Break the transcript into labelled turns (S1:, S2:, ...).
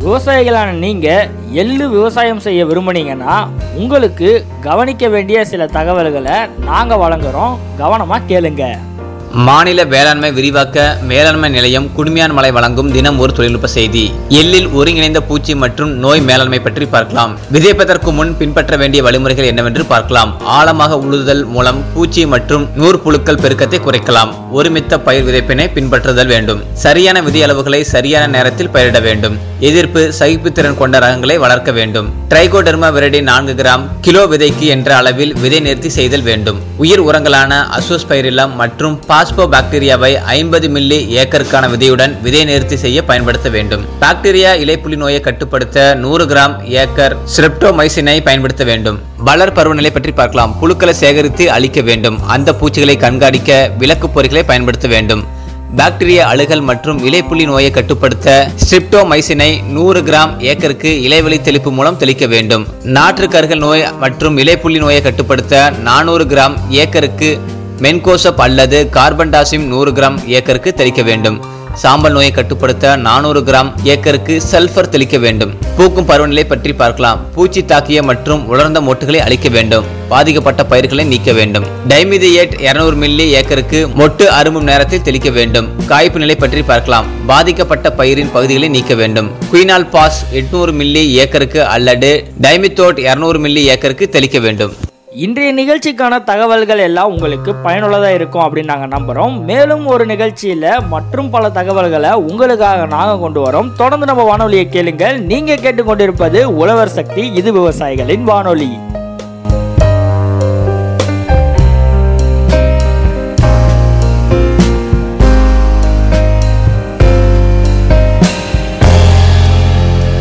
S1: விவசாயிகளான நீங்கள் எள்ளு விவசாயம் செய்ய விரும்புனீங்கன்னா உங்களுக்கு கவனிக்க வேண்டிய சில தகவல்களை நாங்கள் வழங்குறோம் கவனமாக கேளுங்க
S2: மாநில வேளாண்மை விரிவாக்க மேலாண்மை நிலையம் குடுமியான் மலை வழங்கும் தினம் ஒரு தொழில்நுட்ப செய்தி எள்ளில் ஒருங்கிணைந்த பூச்சி மற்றும் நோய் மேலாண்மை பற்றி பார்க்கலாம் விதைப்பதற்கு முன் பின்பற்ற வேண்டிய வழிமுறைகள் என்னவென்று பார்க்கலாம் ஆழமாக உழுதல் மூலம் பூச்சி மற்றும் நூற்புழுக்கள் பெருக்கத்தை குறைக்கலாம் ஒருமித்த பயிர் விதைப்பினை பின்பற்றுதல் வேண்டும் சரியான விதி அளவுகளை சரியான நேரத்தில் பயிரிட வேண்டும் எதிர்ப்பு சகிப்புத்திறன் கொண்ட ரகங்களை வளர்க்க வேண்டும் ட்ரைகோடெர்மா விரடி நான்கு கிராம் கிலோ விதைக்கு என்ற அளவில் விதை நிறுத்தி செய்தல் வேண்டும் உயிர் உரங்களான அசோஸ்பைரிலம் மற்றும் பாஸ்போ பாக்டீரியாவை ஐம்பது மில்லி ஏக்கருக்கான விதையுடன் விதை நிறுத்தி செய்ய பயன்படுத்த வேண்டும் பாக்டீரியா இலைப்புலி நோயை கட்டுப்படுத்த நூறு கிராம் ஏக்கர் ஸ்ட்ரெப்டோமைசினை பயன்படுத்த வேண்டும் வளர் பருவநிலை பற்றி பார்க்கலாம் புழுக்களை சேகரித்து அழிக்க வேண்டும் அந்த பூச்சிகளை கண்காணிக்க விளக்கு பொறிகளை பயன்படுத்த வேண்டும் பாக்டீரியா அழுகல் மற்றும் இலைப்புள்ளி நோயை கட்டுப்படுத்த ஸ்ட்ரிப்டோமைசினை நூறு கிராம் ஏக்கருக்கு இலைவெளி தெளிப்பு மூலம் தெளிக்க வேண்டும் நாற்று கருகல் நோய் மற்றும் இலைப்புள்ளி நோயை கட்டுப்படுத்த நானூறு கிராம் ஏக்கருக்கு மென்கோசப் அல்லது கார்பன்டாசிம் நூறு கிராம் ஏக்கருக்கு தெளிக்க வேண்டும் சாம்பல் நோயை கட்டுப்படுத்த நானூறு கிராம் ஏக்கருக்கு சல்ஃபர் தெளிக்க வேண்டும் பூக்கும் பருவநிலை பற்றி பார்க்கலாம் பூச்சி தாக்கிய மற்றும் உலர்ந்த மொட்டுகளை அழிக்க வேண்டும் பாதிக்கப்பட்ட பயிர்களை நீக்க வேண்டும் டைமிதியேட் 200 மில்லி ஏக்கருக்கு மொட்டு அரும்பும் நேரத்தில் தெளிக்க வேண்டும் காய்ப்பு நிலை பற்றி பார்க்கலாம் பாதிக்கப்பட்ட பயிரின் பகுதிகளை நீக்க வேண்டும் குயினால் பாஸ் 800 மில்லி ஏக்கருக்கு அல்லது டைமித்தோட் 200 மில்லி ஏக்கருக்கு தெளிக்க வேண்டும்
S1: இன்றைய நிகழ்ச்சிக்கான தகவல்கள் எல்லாம் உங்களுக்கு பயனுள்ளதாக இருக்கும் அப்படின்னு நாங்கள் நம்புகிறோம் மேலும் ஒரு நிகழ்ச்சியில் மற்றும் பல தகவல்களை உங்களுக்காக நாங்கள் கொண்டு வரோம் தொடர்ந்து நம்ம வானொலியை கேளுங்கள் நீங்கள் கேட்டுக்கொண்டிருப்பது உழவர் சக்தி இது விவசாயிகளின் வானொலி